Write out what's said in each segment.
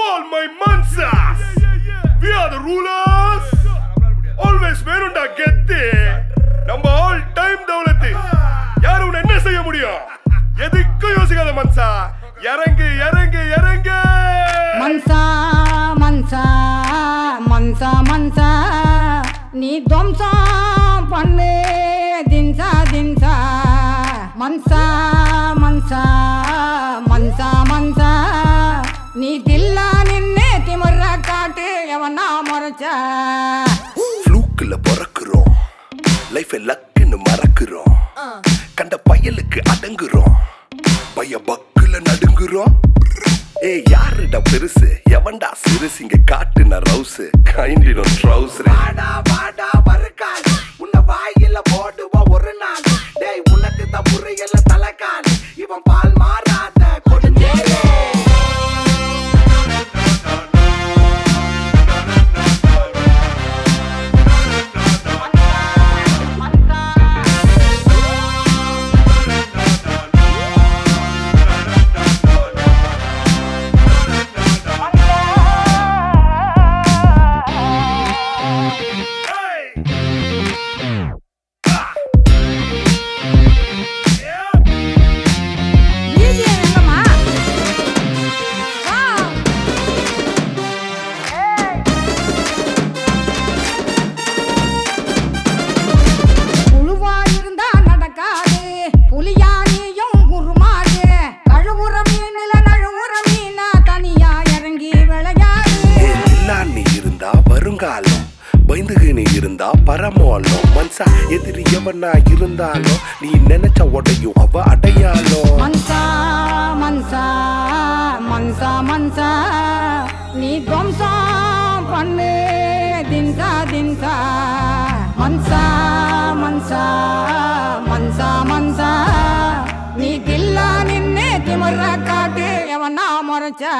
all my mansas. We are the rulers. Always வேணும்டா கெத்து நம்ம ஆல் டைம் தௌலத்து யாரும் உன்னை என்ன செய்ய முடியும் எதுக்கும் யோசிக்காத மன்சா இறங்கு இறங்கு இறங்கு மன்சா மன்சா மன்சா மன்சா நீ துவம்சம் பண்ணு தின்சா தின்சா மன்சா மன்சா மன்சா மன்சா நீ தில்லா நின்னு திமிர காட்டு எவனா முறைச்சா ஃப்ளூக்குல பிறக்குறோம் லைஃபை லக்குன்னு மறக்குறோம் கண்ட பயலுக்கு அடங்குறோம் பய பக்குல நடுங்குறோம் ஏ யாருடா பெருசு எவன்டா சிறுசு இங்க காட்டுன ரவுசு கைண்டிடும் ட்ரவுசர் வாடா வாடா வருக்கால் உன்னை வாயில போடுவா ஒரு நாள் டேய் உனக்கு தான் புரியல தலைக்கால் இவன் பால் மாறாத கொடுஞ்சேரே நீஜே எங்கம்மா வா புழுவா இருந்தா நடக்காது புலியா நீயும் உருமாடு கழுவுற மீன்ல நழுவுற மீனா தனியா இறங்கி விளையாடு நீ இருந்தா வருங்காலம் பயந்துகினி இருந்தா பரமோலம் மன்சா எதிரி எவனா இருந்தாலும் நீ நினைச்ச உடையும் அவ அடையாளம் மன்சா மன்சா மன்சா மன்சா நீ துவம்சம் பண்ணு தின்சா தின்சா மன்சா மன்சா மன்சா மன்சா நீ தில்லா நின்னு திமிர காட்டு எவனா முறைச்சா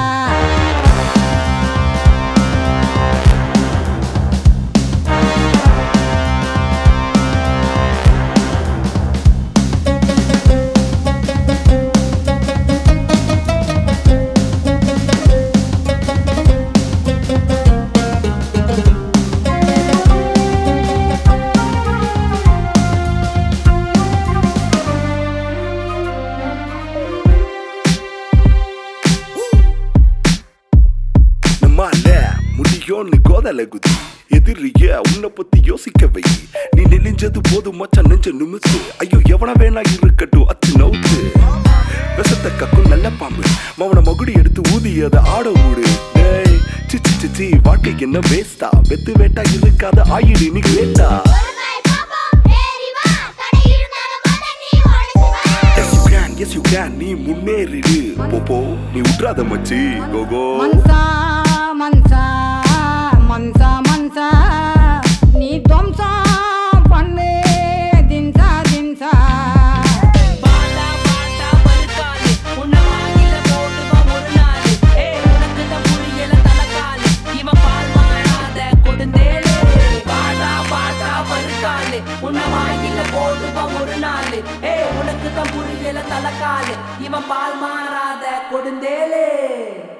நம்மால முடியும்னு கோதல குதி எதிரிய உன்னை பத்தி யோசிக்க வை நீ நெலிஞ்சது போதும் மச்சான் நெஞ்ச நிமித்து ஐயோ எவன வேணா இருக்கட்டும் அச்சு நவுத்து விஷத்தை கக்கும் நல்ல பாம்பு மவன மகுடி எடுத்து ஊதி அதை ஆட ஊடு டேய் சிச்சி சிச்சி வாழ்க்கை என்ன வேஸ்டா வெத்து வேட்டா இருக்காத ஆயிடு நீ வேட்டா Yes you can, yes you can, நீ முன்னேறிடு போ போ நீ விட்றாத மச்சி கோகோ மன்சா மன்சா மன்சா மன்சா நீ துவம்சம் பண்ணு தின்சா தின்சா பாட்டா பாட்டா பருக்காலு உன்னை வாயில போடுவா ஒரு நாள் ஏ உனக்கு தான் புரியல தலைக்காலு இவன் பால் மாறாத கொடுந்தேளு பாட்டா பாட்டா பருக்காலு உன்னை வாயில போடுவா ஒரு நாள் ஏ உனக்கு தான் புரியல தலைக்காலு இவன் பால் மாறாத கொடுந்தேளு